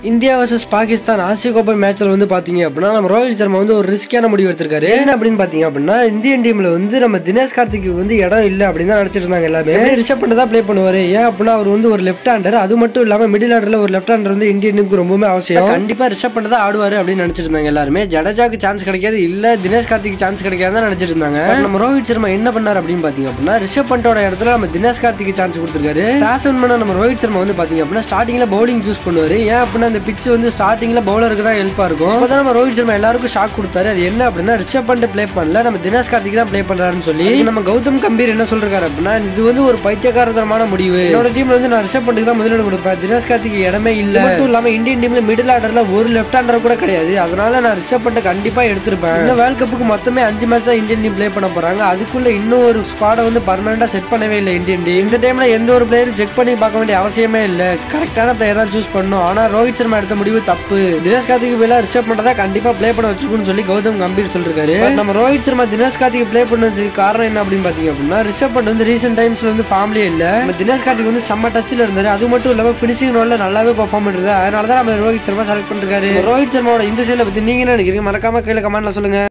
India versus Pakistan ஆசிய கோப்பை மேட்ச்ல வந்து பாத்தீங்க அப்படின்னா நம்ம ரோஹித் சர்மா வந்து ஒரு ரிஸ்கியான முடிவு எடுத்திருக்காரு என்ன அப்படின்னு பாத்தீங்க அப்படின்னா இந்தியன் டீம்ல வந்து நம்ம தினேஷ் கார்த்திக் வந்து இடம் இல்ல அப்படின்னு தான் நினைச்சிட்டு இருந்தாங்க எல்லாமே எப்படி ரிஷப் பண்ணி தான் ப்ளே பண்ணுவாரு ஏன் அப்படின்னா அவர் வந்து ஒரு லெஃப்ட் ஹேண்டர் அது மட்டும் இல்லாம மிடில் ஆர்டர்ல ஒரு லெஃப்ட் ஹேண்டர் வந்து இந்தியன் டீமுக்கு ரொம்பவே அவசியம் கண்டிப்பா ரிஷப் பண்ணி தான் ஆடுவாரு அப்படின்னு நினைச்சிட்டு இருந்தாங்க எல்லாருமே ஜடேஜாக்கு சான்ஸ் கிடைக்காது இல்ல தினேஷ் கார்த்திக் சான்ஸ் கிடைக்காதுன்னு நினைச்சிட்டு இருந்தாங்க But நம்ம ரோஹித் சர்மா என்ன பண்ணாரு அப்படின்னு பாத்தீங்க அப்படின்னா ரிஷப் பண்டோட இடத்துல நம்ம தினேஷ் கார்த்திக் சான்ஸ் கொடுத்திருக்காரு டாஸ் வின் பண்ண நம்ம ரோஹித் சர்மா வந்து பாத்தீங்க அப்படின்னா ஸ்டார்டிங்ல பவுலிங் சூஸ் பண்ணுவாரு ஏன் அப்படின்னா அந்த பிச் வந்து ஸ்டார்டிங்ல பவுலருக்கு தான் ஹெல்ப்பா இருக்கும் அப்பதான் நம்ம ரோஹித் சர்மா எல்லாருக்கும் ஷாக் கொடுத்தாரு அது என்ன அப்படின்னா ரிஷப் பண்ட் ப்ளே பண்ணல நம்ம தினேஷ் கார்த்திக் தான் ப்ளே பண்றாருன்னு சொல்லி அதுக்கு நம்ம கௌதம் கம்பீர் என்ன சொல்றாரு அப்படின்னா இது வந்து ஒரு பைத்தியகாரத்தனமான முடிவு என்னோட டீம்ல வந்து நான் ரிஷப் பண்ட்டுக்கு தான் முதலிடம் கொடுப்பேன் தினேஷ் கார்த்திக் இடமே இல்ல இது மட்டும் இல்லாம இந்தியன் டீம்ல மிடில் ஆர்டர்ல ஒரு லெஃப்ட் ஹேண்டர் கூட கிடையாது அதனால நான் ரிஷப் பண்ட் கண்டிப்பா எடுத்திருப்பேன் இந்த வேர்ல்ட் கப்புக்கு மொத்தமே அஞ்சு மேட்ச் தான் இந்தியன் டீம் ப்ளே பண்ண போறாங்க அதுக்குள்ள இன்னும் ஒரு ஸ்குவாடை வந்து பர்மனண்டா செட் பண்ணவே இல்லை இந்தியன் டீம் இந்த டைம்ல எந்த ஒரு பிளேயரும் செக் பண்ணி பார்க்க வேண்டிய அவசியமே இல்ல கரெக்டான பிளேயர் தான் சூஸ் பண்ணணும் ஆனா ரோஹித் சர்மா எடுத்த முடிவு தப்பு தினேஷ் கார்த்திக் பேல ரிஷப் பண்றதா கண்டிப்பா ப்ளே பண்ண வச்சிருக்குன்னு சொல்லி கௌதம் கம்பீர் சொல்லிருக்காரு But நம்ம ரோஹித் சர்மா தினேஷ் கார்த்திக் ப்ளே பண்ணதுக்கு காரணம் என்ன அப்படின்னு பாத்தீங்க அப்படின்னா ரிஷப் பண்ட் வந்து ரீசெண்ட் டைம்ஸ்ல வந்து ஃபார்ம்லயே இல்ல நம்ம தினேஷ் கார்த்திக் வந்து செம்ம டச்ல இருந்தாரு அது மட்டும் இல்லாம பினிஷிங் ரோல்ல நல்லாவே பெர்ஃபார்ம் பண்றாரு அதனால தான் நம்ம ரோஹித் சர்மா செலக்ட் பண்ணிருக்காரு ரோஹித் சர்மாவோட இந்த சைல பத்தி நீங்க என்ன நினைக்கிறீங்க மறக்காம கீழே கமெண்ட்ல சொல்லுங்க